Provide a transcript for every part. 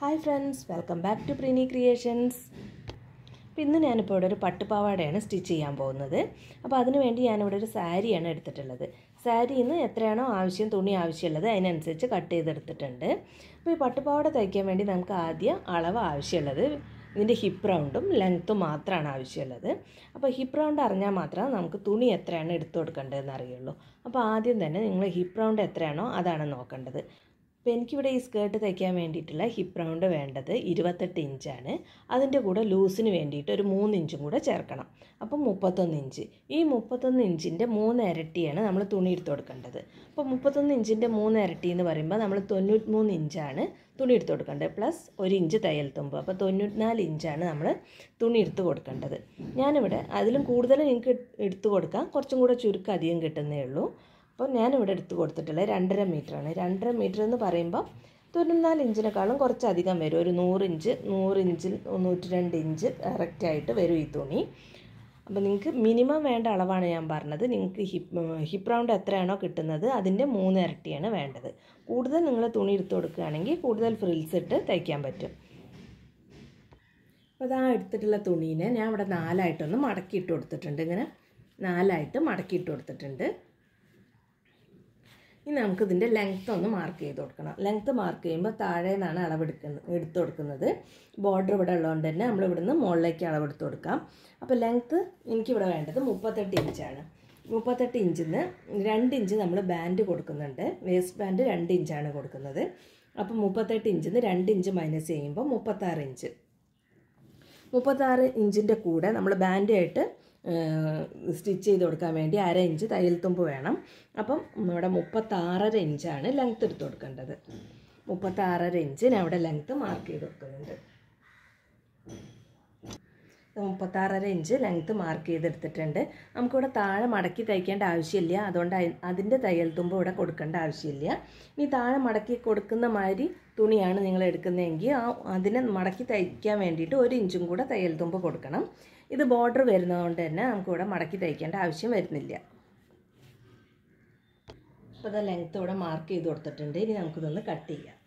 hi friends welcome back to Preeni creations അപ്പോൾ ഇന്ന് ഞാനിപ്പോൾ ഇവിടെ ഒരു പട്ടുപാവാടയാണ് സ്റ്റിച്ച് ചെയ്യാൻ പോകുന്നത് അപ്പോൾ അതിന് വേണ്ടി ഞാനിവിടെ ഒരു സാരിയാണ് എടുത്തിട്ടുള്ളത് സാരിയിൽ നിന്ന് എത്രയാണോ ആവശ്യം തുണി ആവശ്യമുള്ളത് അതിനനുസരിച്ച് കട്ട് ചെയ്തെടുത്തിട്ടുണ്ട് അപ്പോൾ ഈ പട്ടുപാവാട തയ്ക്കാൻ വേണ്ടി നമുക്ക് ആദ്യം അളവ് ആവശ്യമുള്ളത് ഇതിൻ്റെ ഹിപ്പ് റൗണ്ടും ലെങ്ത്തും മാത്രമാണ് ആവശ്യമുള്ളത് അപ്പോൾ ഹിപ്പ് റൗണ്ട് അറിഞ്ഞാൽ മാത്രമേ നമുക്ക് തുണി എത്രയാണ് എടുത്തു കൊടുക്കേണ്ടതെന്ന് അറിയുള്ളൂ അപ്പോൾ ആദ്യം തന്നെ നിങ്ങൾ ഹിപ്പ് റൗണ്ട് എത്രയാണോ അതാണ് നോക്കേണ്ടത് അപ്പോൾ എനിക്കിവിടെ ഈ സ്കേർട്ട് തയ്ക്കാൻ വേണ്ടിയിട്ടുള്ള ഹിപ്പ് റൗണ്ട് വേണ്ടത് ഇരുപത്തെട്ട് ഇഞ്ചാണ് അതിൻ്റെ കൂടെ ലൂസിന് വേണ്ടിയിട്ട് ഒരു മൂന്ന് ഇഞ്ചും കൂടെ ചേർക്കണം അപ്പം മുപ്പത്തൊന്ന് ഇഞ്ച് ഈ മുപ്പത്തൊന്ന് ഇഞ്ചിൻ്റെ മൂന്ന് ഇരട്ടിയാണ് നമ്മൾ തുണി എടുത്ത് കൊടുക്കേണ്ടത് അപ്പോൾ മുപ്പത്തൊന്ന് ഇഞ്ചിൻ്റെ മൂന്ന് ഇരട്ടി എന്ന് പറയുമ്പോൾ നമ്മൾ തൊണ്ണൂറ്റിമൂന്ന് ഇഞ്ചാണ് തുണി എടുത്ത് കൊടുക്കേണ്ടത് പ്ലസ് ഒരു ഇഞ്ച് തയ്യൽ തുമ്പ് അപ്പോൾ തൊണ്ണൂറ്റിനാല് ഇഞ്ചാണ് നമ്മൾ തുണി എടുത്ത് കൊടുക്കേണ്ടത് ഞാനിവിടെ അതിലും കൂടുതൽ നിങ്ങൾക്ക് എടുത്ത് കൊടുക്കാം കുറച്ചും കൂടെ ചുരുക്കം അധികം കിട്ടുന്നേ ഉള്ളൂ അപ്പോൾ ഞാനിവിടെ എടുത്ത് കൊടുത്തിട്ടുള്ളത് രണ്ടര മീറ്ററാണ് രണ്ടര മീറ്റർ എന്ന് പറയുമ്പോൾ തൊണ്ണൂറ്റിനാല് ഇഞ്ചിനേക്കാളും കുറച്ചധികം വരും ഒരു നൂറ് ഇഞ്ച് നൂറ് ഇഞ്ചിൽ നൂറ്റി രണ്ട് ഇഞ്ച് കറക്റ്റായിട്ട് വരും ഈ തുണി അപ്പോൾ നിങ്ങൾക്ക് മിനിമം വേണ്ട അളവാണ് ഞാൻ പറഞ്ഞത് നിങ്ങൾക്ക് ഹിപ്പ് ഹിപ്പ് റൗണ്ട് എത്രയാണോ കിട്ടുന്നത് അതിൻ്റെ മൂന്ന് ഇരട്ടിയാണ് വേണ്ടത് കൂടുതൽ നിങ്ങൾ തുണി എടുത്ത് കൊടുക്കുകയാണെങ്കിൽ കൂടുതൽ ഫ്രിൽസ് ഇട്ട് തയ്ക്കാൻ പറ്റും അപ്പോൾ അതാ എടുത്തിട്ടുള്ള തുണീനെ ഞാൻ ഇവിടെ നാലായിട്ടൊന്ന് മടക്കിയിട്ട് കൊടുത്തിട്ടുണ്ട് ഇങ്ങനെ നാലായിട്ട് മടക്കിയിട്ട് കൊടുത്തിട്ടുണ്ട് ഇനി നമുക്കിതിൻ്റെ ലെങ്ത്ത് ഒന്ന് മാർക്ക് ചെയ്ത് കൊടുക്കണം ലെങ്ത്ത് മാർക്ക് ചെയ്യുമ്പോൾ താഴെ നിന്നാണ് അളവെടുക്കുന്നത് എടുത്തു കൊടുക്കുന്നത് ബോർഡർ ഇവിടെ ഉള്ളതുകൊണ്ട് തന്നെ നമ്മൾ ഇവിടുന്ന് മുകളിലേക്ക് അളവെടുത്ത് കൊടുക്കാം അപ്പോൾ ലെങ്ത്ത് എനിക്കിവിടെ വേണ്ടത് മുപ്പത്തെട്ട് ഇഞ്ചാണ് മുപ്പത്തെട്ട് ഇഞ്ചിൽ നിന്ന് രണ്ട് ഇഞ്ച് നമ്മൾ ബാൻഡ് കൊടുക്കുന്നുണ്ട് വേസ്റ്റ് ബാൻഡ് രണ്ട് ഇഞ്ചാണ് കൊടുക്കുന്നത് അപ്പോൾ മുപ്പത്തെട്ട് ഇഞ്ചിൽ നിന്ന് രണ്ട് ഇഞ്ച് മൈനസ് ചെയ്യുമ്പോൾ മുപ്പത്താറ് ഇഞ്ച് മുപ്പത്താറ് ഇഞ്ചിൻ്റെ കൂടെ നമ്മൾ ബാൻഡായിട്ട് സ്റ്റിച്ച് ചെയ്ത് കൊടുക്കാൻ വേണ്ടി അര ഇഞ്ച് തയ്യൽ തുമ്പ് വേണം അപ്പം ഇവിടെ മുപ്പത്താറര ഇഞ്ചാണ് ലെങ്ത്ത് എടുത്ത് കൊടുക്കേണ്ടത് മുപ്പത്താറര ഇഞ്ച് ഞാൻ അവിടെ ലെങ്ത്ത് മാർക്ക് ചെയ്ത് കൊടുക്കുന്നുണ്ട് മുപ്പത്താറര ഇഞ്ച് ലെങ്ത്ത് മാർക്ക് ചെയ്തെടുത്തിട്ടുണ്ട് നമുക്കിവിടെ താഴെ മടക്കി തയ്ക്കേണ്ട ആവശ്യമില്ല അതുകൊണ്ട് അതിൻ്റെ തയ്യൽ തുമ്പ് ഇവിടെ കൊടുക്കേണ്ട ആവശ്യമില്ല ഇനി താഴെ മടക്കി കൊടുക്കുന്ന മാതിരി തുണിയാണ് നിങ്ങൾ എടുക്കുന്നതെങ്കിൽ ആ അതിനെ മടക്കി തയ്ക്കാൻ വേണ്ടിയിട്ട് ഒരു ഇഞ്ചും കൂടെ തയ്യൽ തുമ്പ് കൊടുക്കണം ഇത് ബോർഡർ വരുന്നതുകൊണ്ട് തന്നെ നമുക്കിവിടെ മടക്കി തയ്ക്കേണ്ട ആവശ്യം വരുന്നില്ല അപ്പോൾ അത് ലെങ്ത്ത് ഇവിടെ മാർക്ക് ചെയ്ത് കൊടുത്തിട്ടുണ്ട് ഇനി നമുക്കിതൊന്ന് കട്ട് ചെയ്യാം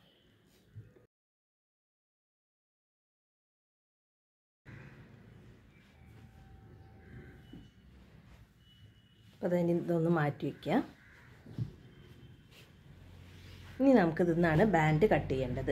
അപ്പോൾ അതിന് ഇതൊന്ന് മാറ്റി വയ്ക്കാം ഇനി നമുക്കിതിൽ നിന്നാണ് ബാൻഡ് കട്ട് ചെയ്യേണ്ടത്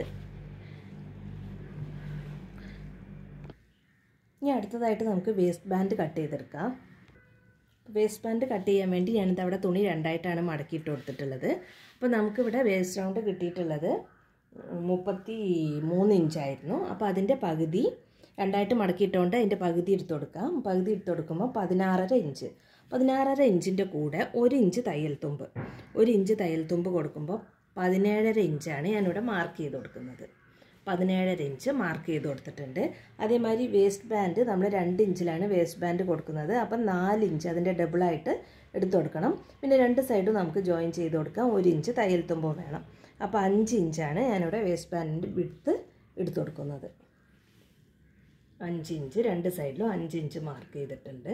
ഇനി അടുത്തതായിട്ട് നമുക്ക് വേസ്റ്റ് ബാൻഡ് കട്ട് ചെയ്തെടുക്കാം വേസ്റ്റ് ബാൻഡ് കട്ട് ചെയ്യാൻ വേണ്ടി ഞാനിത് അവിടെ തുണി രണ്ടായിട്ടാണ് മടക്കിയിട്ട് കൊടുത്തിട്ടുള്ളത് അപ്പോൾ നമുക്കിവിടെ വേസ്റ്റ് റൗണ്ട് കിട്ടിയിട്ടുള്ളത് മുപ്പത്തി മൂന്ന് ഇഞ്ചായിരുന്നു അപ്പോൾ അതിൻ്റെ പകുതി രണ്ടായിട്ട് മടക്കിയിട്ടുകൊണ്ട് അതിൻ്റെ പകുതി എടുത്ത് കൊടുക്കാം പകുതി എടുത്ത് കൊടുക്കുമ്പോൾ പതിനാറര ഇഞ്ച് പതിനാറര ഇഞ്ചിൻ്റെ കൂടെ ഒരു ഇഞ്ച് തയ്യൽ തുമ്പ് ഒരു ഇഞ്ച് തയ്യൽ തുമ്പ് കൊടുക്കുമ്പോൾ പതിനേഴര ഇഞ്ചാണ് ഞാനിവിടെ മാർക്ക് ചെയ്ത് കൊടുക്കുന്നത് പതിനേഴര ഇഞ്ച് മാർക്ക് ചെയ്ത് കൊടുത്തിട്ടുണ്ട് അതേമാതിരി വേസ്റ്റ് ബാൻഡ് നമ്മൾ രണ്ട് ഇഞ്ചിലാണ് വേസ്റ്റ് ബാൻഡ് കൊടുക്കുന്നത് അപ്പം നാല് ഇഞ്ച് അതിൻ്റെ ഡബിളായിട്ട് എടുത്തു കൊടുക്കണം പിന്നെ രണ്ട് സൈഡും നമുക്ക് ജോയിൻ ചെയ്ത് കൊടുക്കാം ഒരു ഇഞ്ച് തയ്യൽ തുമ്പോ വേണം അപ്പോൾ അഞ്ച് ഇഞ്ചാണ് ഞാനിവിടെ വേസ്റ്റ് ബാൻഡിൻ്റെ വിടുത്ത് എടുത്തു കൊടുക്കുന്നത് അഞ്ച് ഇഞ്ച് രണ്ട് സൈഡിലും അഞ്ച് ഇഞ്ച് മാർക്ക് ചെയ്തിട്ടുണ്ട്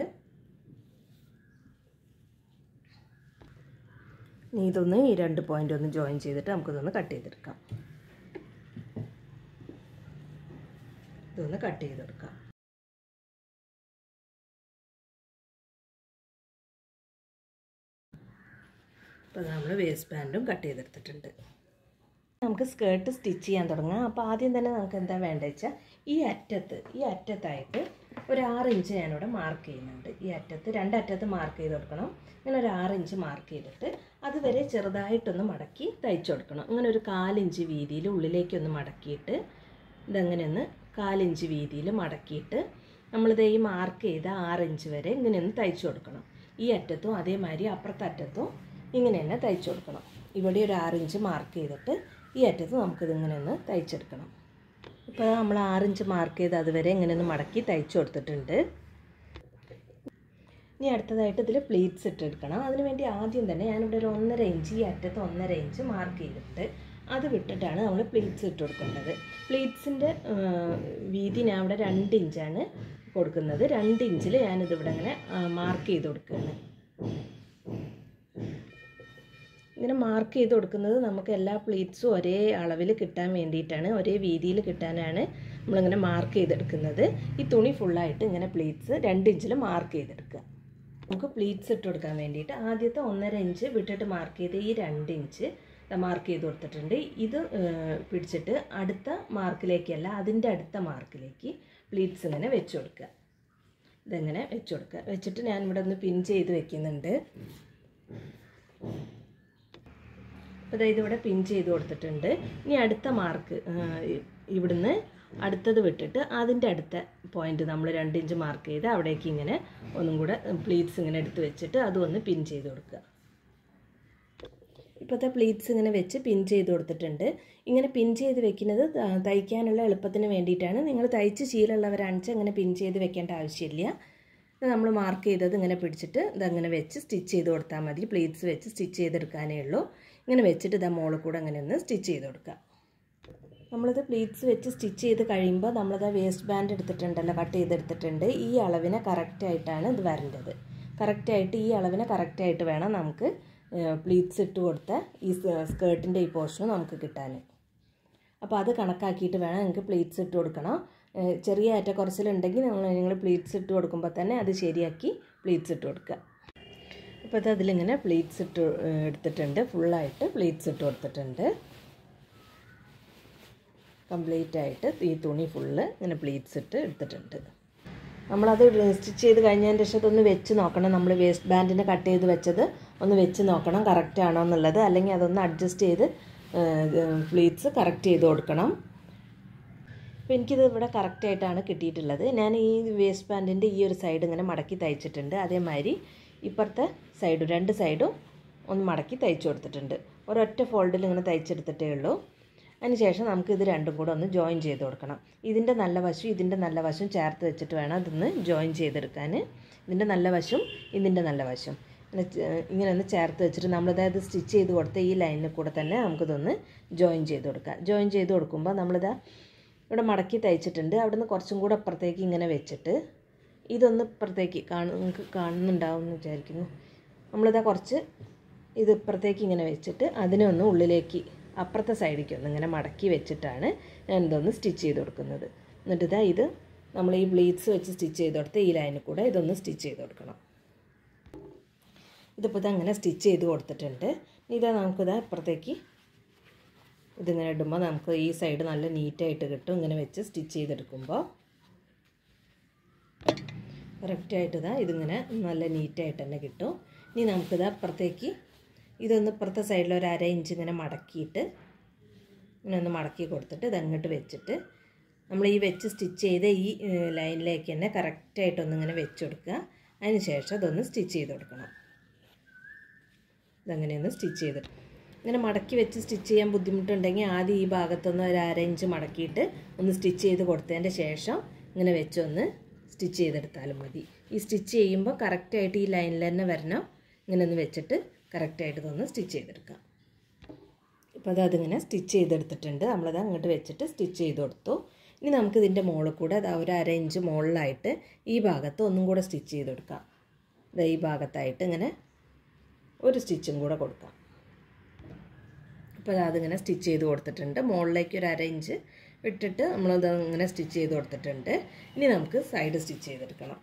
ഇനി ഇതൊന്ന് ഈ രണ്ട് പോയിൻ്റ് ഒന്ന് ജോയിൻ ചെയ്തിട്ട് നമുക്കിതൊന്ന് കട്ട് ചെയ്തെടുക്കാം ഇതൊന്ന് കട്ട് ചെയ്തെടുക്കാം അപ്പോൾ നമ്മൾ വേസ്റ്റ് ബാൻഡും കട്ട് ചെയ്തെടുത്തിട്ടുണ്ട് നമുക്ക് സ്കേർട്ട് സ്റ്റിച്ച് ചെയ്യാൻ തുടങ്ങാം അപ്പോൾ ആദ്യം തന്നെ നമുക്ക് എന്താ വേണ്ടത് വെച്ചാൽ ഈ അറ്റത്ത് ഈ അറ്റത്തായിട്ട് ഒരു ആറ് ഇഞ്ച് ഞാനിവിടെ മാർക്ക് ചെയ്യുന്നുണ്ട് ഈ അറ്റത്ത് രണ്ടറ്റത്ത് മാർക്ക് ചെയ്ത് കൊടുക്കണം ഇങ്ങനെ ഒരു ആറ് ഇഞ്ച് മാർക്ക് ചെയ്തിട്ട് അതുവരെ ചെറുതായിട്ടൊന്ന് മടക്കി തയ്ച്ചു കൊടുക്കണം ഇങ്ങനെ ഒരു കാലിഞ്ച് വീതിയിൽ ഉള്ളിലേക്കൊന്ന് മടക്കിയിട്ട് ഇതങ്ങനെ ഒന്ന് കാലിഞ്ച് വീതിയിൽ മടക്കിയിട്ട് നമ്മളിത് ഈ മാർക്ക് ചെയ്ത ആറ് ഇഞ്ച് വരെ ഇങ്ങനെ ഒന്ന് തയ്ച്ചു കൊടുക്കണം ഈ അറ്റത്തും അതേമാതിരി അപ്പുറത്തെ അറ്റത്തും ഇങ്ങനെ തന്നെ തയ്ച്ചു കൊടുക്കണം ഇവിടെ ഒരു ആറ് ഇഞ്ച് മാർക്ക് ചെയ്തിട്ട് ഈ അറ്റത്ത് നമുക്കിതിങ്ങനെ ഒന്ന് തയ്ച്ചെടുക്കണം ഇപ്പോൾ നമ്മൾ ആറിഞ്ച് മാർക്ക് ചെയ്ത് അതുവരെ ഇങ്ങനെ ഒന്ന് മടക്കി തയ്ച്ചു കൊടുത്തിട്ടുണ്ട് ഇനി അടുത്തതായിട്ട് ഇതിൽ പ്ലീറ്റ്സ് ഇട്ടെടുക്കണം അതിന് വേണ്ടി ആദ്യം തന്നെ ഞാനിവിടെ ഒരു ഒന്നര ഇഞ്ച് ഈ അറ്റത്ത് ഒന്നര ഇഞ്ച് മാർക്ക് ചെയ്തിട്ട് അത് വിട്ടിട്ടാണ് നമ്മൾ പ്ലീറ്റ്സ് ഇട്ട് കൊടുക്കേണ്ടത് പ്ലീറ്റ്സിൻ്റെ വീതി ഞാൻ ഇവിടെ രണ്ട് ഇഞ്ചാണ് കൊടുക്കുന്നത് രണ്ട് ഇഞ്ചിൽ ഞാനിതിവിടെ ഇങ്ങനെ മാർക്ക് ചെയ്ത് കൊടുക്കുകയാണ് ഇങ്ങനെ മാർക്ക് ചെയ്ത് കൊടുക്കുന്നത് നമുക്ക് എല്ലാ പ്ലീറ്റ്സും ഒരേ അളവിൽ കിട്ടാൻ വേണ്ടിയിട്ടാണ് ഒരേ വീതിയിൽ കിട്ടാനാണ് നമ്മളിങ്ങനെ മാർക്ക് ചെയ്തെടുക്കുന്നത് ഈ തുണി ഫുള്ളായിട്ട് ഇങ്ങനെ പ്ലീറ്റ്സ് രണ്ട് ഇഞ്ചിൽ മാർക്ക് ചെയ്തെടുക്കുക നമുക്ക് പ്ലീറ്റ്സ് ഇട്ട് കൊടുക്കാൻ വേണ്ടിയിട്ട് ആദ്യത്തെ ഒന്നര ഇഞ്ച് വിട്ടിട്ട് മാർക്ക് ചെയ്ത് ഈ രണ്ട് ഇഞ്ച് മാർക്ക് ചെയ്ത് കൊടുത്തിട്ടുണ്ട് ഇത് ഏഹ്, പിടിച്ചിട്ട് അടുത്ത മാർക്കിലേക്കല്ല അതിൻ്റെ അടുത്ത മാർക്കിലേക്ക് പ്ലീറ്റ്സ് ഇങ്ങനെ വെച്ച് കൊടുക്കുക ഇതെങ്ങനെ വെച്ച് കൊടുക്കുക വെച്ചിട്ട് ഞാൻ ഇവിടെ ഒന്ന് പിൻ ചെയ്ത് വെക്കുന്നുണ്ട് അതായത് ഇവിടെ പിൻ ചെയ്ത് കൊടുത്തിട്ടുണ്ട് ഇനി അടുത്ത മാർക്ക് ഇവിടുന്ന് അടുത്തത് വിട്ടിട്ട് അതിൻ്റെ അടുത്ത പോയിന്റ് നമ്മൾ രണ്ട് ഇഞ്ച് മാർക്ക് ചെയ്ത് അവിടേക്ക് ഇങ്ങനെ ഒന്നും കൂടെ പ്ലീറ്റ്സ് ഇങ്ങനെ എടുത്ത് വെച്ചിട്ട് അതും ഒന്ന് പിൻ ചെയ്ത് കൊടുക്കുക ഇപ്പോഴത്തെ പ്ലീറ്റ്സ് ഇങ്ങനെ വെച്ച് പിൻ ചെയ്ത് കൊടുത്തിട്ടുണ്ട് ഇങ്ങനെ പിൻ ചെയ്ത് വെക്കുന്നത് ത- തയ്ക്കാനുള്ള എളുപ്പത്തിന് വേണ്ടിയിട്ടാണ് നിങ്ങൾ തയ്ച്ച് ശീലമുള്ളവരാണിച്ച് അങ്ങനെ പിൻ ചെയ്ത് വെക്കേണ്ട ആവശ്യമില്ല നമ്മൾ മാർക്ക് ചെയ്തത് ഇങ്ങനെ പിടിച്ചിട്ട് ഇതങ്ങനെ വെച്ച് സ്റ്റിച്ച് ചെയ്ത് കൊടുത്താൽ മതി പ്ലീറ്റ്സ് വെച്ച് സ്റ്റിച്ച് ചെയ്തെടുക്കാനേ ഉള്ളൂ ഇങ്ങനെ വെച്ചിട്ട് ഇതാ മോളിൽ കൂടെ അങ്ങനെ ഒന്ന് സ്റ്റിച്ച് ചെയ്ത് കൊടുക്കുക നമ്മളിത് പ്ലീറ്റ്സ് വെച്ച് സ്റ്റിച്ച് ചെയ്ത് കഴിയുമ്പോൾ നമ്മളത് വേസ്റ്റ് ബാൻഡ് എടുത്തിട്ടുണ്ടല്ലോ കട്ട് ചെയ്തെടുത്തിട്ടുണ്ട് ഈ അളവിനെ കറക്റ്റായിട്ടാണ് ഇത് വരേണ്ടത് കറക്റ്റായിട്ട് ഈ അളവിനെ കറക്റ്റായിട്ട് വേണം നമുക്ക് പ്ലീറ്റ്സ് ഇട്ട് കൊടുത്ത ഈ സ്കേർട്ടിൻ്റെ ഈ പോർഷൻ നമുക്ക് കിട്ടാൻ അപ്പോൾ അത് കണക്കാക്കിയിട്ട് വേണം നിങ്ങൾക്ക് പ്ലീറ്റ്സ് ഇട്ട് കൊടുക്കണം ഏഹ് ചെറിയ ഏറ്റക്കുറച്ചിലുണ്ടെങ്കിൽ നിങ്ങൾ നിങ്ങൾ പ്ലീറ്റ്സ് ഇട്ട് കൊടുക്കുമ്പോൾ തന്നെ അത് ശരിയാക്കി പ്ലീറ്റ്സ് ഇട്ട് കൊടുക്കുക അപ്പോൾ അത് അതിലിങ്ങനെ പ്ലീറ്റ്സ് ഇട്ട് ഏഹ് എടുത്തിട്ടുണ്ട് ഫുള്ളായിട്ട് പ്ലീറ്റ്സ് ഇട്ട് കൊടുത്തിട്ടുണ്ട് കംപ്ലീറ്റ് ആയിട്ട് ഈ തുണി ഫുള്ള് ഇങ്ങനെ പ്ലീറ്റ്സ് ഇട്ട് എടുത്തിട്ടുണ്ട് നമ്മളത് സ്റ്റിച്ച് ചെയ്ത് കഴിഞ്ഞതിന് ശേഷം അതൊന്ന് വെച്ച് നോക്കണം നമ്മൾ വേസ്റ്റ് ബാൻഡിന് കട്ട് ചെയ്ത് വെച്ചത് ഒന്ന് വെച്ച് നോക്കണം കറക്റ്റ് ആണോ എന്നുള്ളത് അല്ലെങ്കിൽ അതൊന്ന് അഡ്ജസ്റ്റ് ചെയ്ത് പ്ലീറ്റ്സ് കറക്റ്റ് ചെയ്ത് കൊടുക്കണം അപ്പോൾ എനിക്കിത് ഇവിടെ കറക്റ്റായിട്ടാണ് കിട്ടിയിട്ടുള്ളത് ഞാൻ ഈ വേസ്റ്റ് ബാൻഡിൻ്റെ ഈ ഒരു സൈഡ് ഇങ്ങനെ മടക്കി തയ്ച്ചിട്ടുണ്ട് അതേമാതിരി ഇപ്പുറത്തെ സൈഡും രണ്ട് സൈഡും ഒന്ന് മടക്കി തയ്ച്ചു കൊടുത്തിട്ടുണ്ട് ഒരൊറ്റ ഫോൾഡിൽ ഇങ്ങനെ തയ്ച്ചെടുത്തിട്ടേ ഉള്ളൂ അതിനുശേഷം നമുക്ക് ഇത് രണ്ടും കൂടെ ഒന്ന് ജോയിൻ ചെയ്ത് കൊടുക്കണം ഇതിൻ്റെ നല്ല വശം ഇതിൻ്റെ നല്ല വശം ചേർത്ത് വെച്ചിട്ട് വേണം ഇതൊന്ന് ജോയിൻ ചെയ്തെടുക്കാൻ ഇതിൻ്റെ നല്ല വശം ഇതിൻ്റെ നല്ല വശം ഇങ്ങനെ ചെ- ഇങ്ങനെ ഒന്ന് ചേർത്ത് വെച്ചിട്ട് നമ്മളിതായത് സ്റ്റിച്ച് ചെയ്ത് കൊടുത്ത ഈ ലൈനിൽ കൂടെ തന്നെ നമുക്കിതൊന്ന് ജോയിൻ ചെയ്ത് കൊടുക്കാം ജോയിൻ ചെയ്ത് കൊടുക്കുമ്പോൾ നമ്മളിതാ ഇവിടെ മടക്കി തയ്ച്ചിട്ടുണ്ട് അവിടുന്ന് കുറച്ചും കൂടെ അപ്പുറത്തേക്ക് ഇങ്ങനെ വെച്ചിട്ട് ഇതൊന്ന് ഇപ്പുറത്തേക്ക് കാണു നിങ്ങൾക്ക് കാണുന്നുണ്ടാവും എന്ന് വിചാരിക്കുന്നു നമ്മളിതാ കുറച്ച് ഇത് ഇപ്പുറത്തേക്ക് ഇങ്ങനെ വെച്ചിട്ട് അതിനെ ഒന്ന് ഉള്ളിലേക്ക് അപ്പുറത്തെ സൈഡിലേക്ക് ഒന്ന് ഇങ്ങനെ മടക്കി വെച്ചിട്ടാണ് ഞാൻ ഇതൊന്ന് സ്റ്റിച്ച് ചെയ്ത് കൊടുക്കുന്നത് എന്നിട്ട് ഇതാ ഇത് നമ്മൾ ഈ ബ്ലീഡ്സ് വെച്ച് സ്റ്റിച്ച് ചെയ്ത് കൊടുത്ത് ഈ ലൈനിൽ കൂടെ ഇതൊന്ന് സ്റ്റിച്ച് ചെയ്ത് കൊടുക്കണം ഇതിപ്പോൾ ഇത് അങ്ങനെ സ്റ്റിച്ച് ചെയ്ത് കൊടുത്തിട്ടുണ്ട് ഇതാ നമുക്കിതാ ഇപ്പുറത്തേക്ക് ഇതിങ്ങനെ ഇടുമ്പോൾ നമുക്ക് ഈ സൈഡ് നല്ല നീറ്റായിട്ട് കിട്ടും ഇങ്ങനെ വെച്ച് സ്റ്റിച്ച് ചെയ്തെടുക്കുമ്പോൾ കറക്റ്റായിട്ട് ഇതാ ഇതിങ്ങനെ നല്ല നീറ്റായിട്ട് തന്നെ കിട്ടും ഇനി നമുക്കിതാ അപ്പുറത്തേക്ക് ഇതൊന്ന് ഇപ്പുറത്തെ സൈഡിൽ ഒരു അര ഇഞ്ച് ഇങ്ങനെ മടക്കിയിട്ട് ഇങ്ങനെ ഒന്ന് മടക്കി കൊടുത്തിട്ട് ഇതങ്ങോട്ട് വെച്ചിട്ട് നമ്മൾ ഈ വെച്ച് സ്റ്റിച്ച് ചെയ്ത ഈ ഏഹ്, ലൈനിലേക്ക് തന്നെ കറക്റ്റായിട്ടൊന്ന് ഇങ്ങനെ വെച്ച് കൊടുക്കുക അതിന് ശേഷം ഇതൊന്ന് സ്റ്റിച്ച് ചെയ്ത് കൊടുക്കണം ഇതങ്ങനെയൊന്ന് സ്റ്റിച്ച് ചെയ്തിട്ട് ഇങ്ങനെ മടക്കി വെച്ച് സ്റ്റിച്ച് ചെയ്യാൻ ബുദ്ധിമുട്ടുണ്ടെങ്കിൽ ആദ്യം ഈ ഭാഗത്തൊന്ന് ഒരു അര ഇഞ്ച് മടക്കിയിട്ട് ഒന്ന് സ്റ്റിച്ച് ചെയ്ത് കൊടുത്തതിൻ്റെ ശേഷം ഇങ്ങനെ വെച്ചൊന്ന് സ്റ്റിച്ച് ചെയ്തെടുത്താലും മതി ഈ സ്റ്റിച്ച് ചെയ്യുമ്പോൾ കറക്റ്റായിട്ട് ഈ ലൈനിൽ തന്നെ വരണം ഇങ്ങനെ ഒന്ന് വെച്ചിട്ട് കറക്റ്റായിട്ട് ഇതൊന്ന് സ്റ്റിച്ച് ചെയ്തെടുക്കാം ഇപ്പോൾ അത് അതിങ്ങനെ സ്റ്റിച്ച് ചെയ്തെടുത്തിട്ടുണ്ട് നമ്മളത് അങ്ങോട്ട് വെച്ചിട്ട് സ്റ്റിച്ച് ചെയ്ത് കൊടുത്തു ഇനി നമുക്ക് ഇതിൻ്റെ മുകളിൽ കൂടെ അത് ഒരു അര ഇഞ്ച് മുകളിലായിട്ട് ഈ ഭാഗത്ത് ഒന്നും കൂടെ സ്റ്റിച്ച് ചെയ്ത് കൊടുക്കാം ദാ ഈ ഭാഗത്തായിട്ട് ഇങ്ങനെ ഒരു സ്റ്റിച്ചും കൂടെ കൊടുക്കാം ഇപ്പോൾ അതിങ്ങനെ സ്റ്റിച്ച് ചെയ്ത് കൊടുത്തിട്ടുണ്ട് മുകളിലേക്ക് ഒരു അര ഇഞ്ച് ഇട്ടിട്ട് നമ്മളത് ഇങ്ങനെ സ്റ്റിച്ച് ചെയ്ത് കൊടുത്തിട്ടുണ്ട് ഇനി നമുക്ക് സൈഡ് സ്റ്റിച്ച് ചെയ്തെടുക്കണം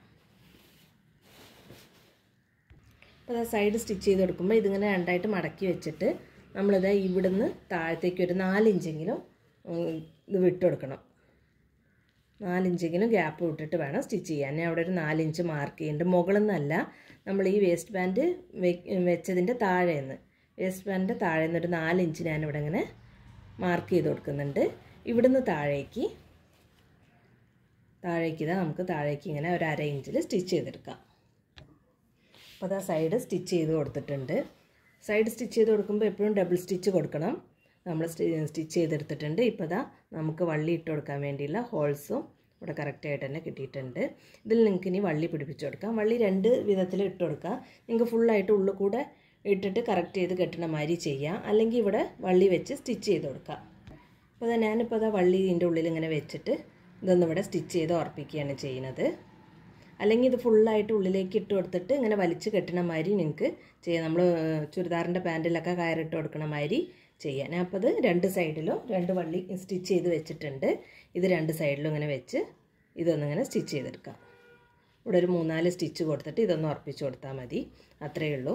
അപ്പോൾ ആ സൈഡ് സ്റ്റിച്ച് ചെയ്ത് കൊടുക്കുമ്പോൾ ഇതിങ്ങനെ രണ്ടായിട്ട് മടക്കി വെച്ചിട്ട് നമ്മളിത് ഇവിടുന്ന് താഴത്തേക്ക് ഒരു നാലിഞ്ചെങ്കിലും ഉം, ഇത് വിട്ട് കൊടുക്കണം നാലിഞ്ചെങ്കിലും ഗ്യാപ്പ് വിട്ടിട്ട് വേണം സ്റ്റിച്ച് ചെയ്യാൻ ഞാൻ അവിടെ ഒരു നാലിഞ്ച് മാർക്ക് ചെയ്യുന്നുണ്ട് മുകളിൽ നിന്നല്ല നമ്മൾ ഈ വേസ്റ്റ് ബാൻഡ് വെച്ചതിൻ്റെ താഴേന്ന് വേസ്റ്റ് ബാൻഡിൻ്റെ താഴെ നിന്ന് ഒരു നാലിഞ്ച് ഞാനിവിടെ ഇങ്ങനെ മാർക്ക് ചെയ്ത് കൊടുക്കുന്നുണ്ട് ഇവിടുന്ന് താഴേക്ക് താഴേക്ക് ഇതാ നമുക്ക് താഴേക്ക് ഇങ്ങനെ ഒരു അര ഇഞ്ചിൽ സ്റ്റിച്ച് ചെയ്തെടുക്കാം അപ്പോൾ അതാ സൈഡ് സ്റ്റിച്ച് ചെയ്ത് കൊടുത്തിട്ടുണ്ട് സൈഡ് സ്റ്റിച്ച് ചെയ്ത് കൊടുക്കുമ്പോൾ എപ്പോഴും ഡബിൾ സ്റ്റിച്ച് കൊടുക്കണം നമ്മൾ സ്റ്റിച്ച് ചെയ്തെടുത്തിട്ടുണ്ട് ഇപ്പോൾ അതാ നമുക്ക് വള്ളി ഇട്ട് കൊടുക്കാൻ വേണ്ടിയുള്ള ഹോൾസും ഇവിടെ കറക്റ്റായിട്ട് തന്നെ കിട്ടിയിട്ടുണ്ട് ഇതിൽ നിങ്ങൾക്ക് ഇനി വള്ളി പിടിപ്പിച്ച് കൊടുക്കാം വള്ളി രണ്ട് വിധത്തിൽ ഇട്ട് കൊടുക്കാം നിങ്ങൾക്ക് ഫുള്ളായിട്ട് ഉള്ളിൽ കൂടെ ഇട്ടിട്ട് കറക്റ്റ് ചെയ്ത് കെട്ടണ മാതിരി ചെയ്യാം അല്ലെങ്കിൽ ഇവിടെ വള്ളി വെച്ച് സ്റ്റിച്ച് ചെയ്ത് കൊടുക്കാം അപ്പോൾ അതാ ഞാനിപ്പോൾ അതാ വള്ളി ഇതിൻ്റെ ഉള്ളിൽ ഇങ്ങനെ വെച്ചിട്ട് ഇതൊന്നും ഇവിടെ സ്റ്റിച്ച് ചെയ്ത് ഉറപ്പിക്കുകയാണ് ചെയ്യുന്നത് അല്ലെങ്കിൽ ഇത് ഫുള്ളായിട്ട് ഉള്ളിലേക്ക് ഇട്ട് കൊടുത്തിട്ട് ഇങ്ങനെ വലിച്ച് കെട്ടണ മാതിരി നിങ്ങൾക്ക് ചെയ്യാം നമ്മൾ ചുരിദാറിൻ്റെ പാൻറ്റിലൊക്കെ കയറിട്ട് കൊടുക്കണ മാതിരി ചെയ്യാം ഞാൻ അപ്പോൾ അത് രണ്ട് സൈഡിലും രണ്ട് വള്ളി സ്റ്റിച്ച് ചെയ്ത് വെച്ചിട്ടുണ്ട് ഇത് രണ്ട് സൈഡിലും ഇങ്ങനെ വെച്ച് ഇതൊന്നിങ്ങനെ സ്റ്റിച്ച് ചെയ്തെടുക്കാം ഇവിടെ ഒരു മൂന്നാല് സ്റ്റിച്ച് കൊടുത്തിട്ട് ഇതൊന്ന് ഉറപ്പിച്ച് കൊടുത്താൽ മതി അത്രയേ ഉള്ളൂ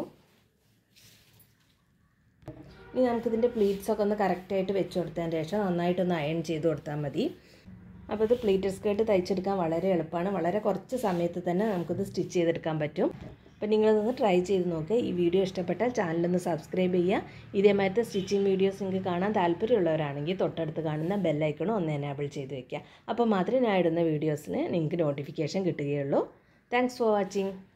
ഇനി നമുക്കിതിൻ്റെ പ്ലീറ്റ്സൊക്കെ ഒന്ന് കറക്റ്റായിട്ട് വെച്ച് കൊടുത്തതിന് ശേഷം നന്നായിട്ടൊന്ന് അയൺ ചെയ്ത് കൊടുത്താൽ മതി അപ്പോൾ ഇത് പ്ലീറ്റഡ് സ്കേർട്ട് തയ്ച്ചെടുക്കാൻ വളരെ എളുപ്പമാണ് വളരെ കുറച്ച് സമയത്ത് തന്നെ നമുക്കിത് സ്റ്റിച്ച് ചെയ്തെടുക്കാൻ പറ്റും അപ്പോൾ നിങ്ങളിതൊന്ന് ട്രൈ ചെയ്ത് നോക്കുക ഈ വീഡിയോ ഇഷ്ടപ്പെട്ടാൽ ചാനലൊന്ന് സബ്സ്ക്രൈബ് ചെയ്യുക ഇതേമാതിരത്തെ സ്റ്റിച്ചിങ് വീഡിയോസ് നിങ്ങൾക്ക് കാണാൻ താല്പര്യമുള്ളവരാണെങ്കിൽ തൊട്ടടുത്ത് കാണുന്ന ബെല്ലൈക്കണും ഒന്ന് എനാബിൾ ചെയ്ത് വെക്കുക അപ്പോൾ മാത്രമേ ഞാൻ ഇടുന്ന വീഡിയോസിന് നിങ്ങൾക്ക് നോട്ടിഫിക്കേഷൻ കിട്ടുകയുള്ളൂ താങ്ക്സ് ഫോർ വാച്ചിങ്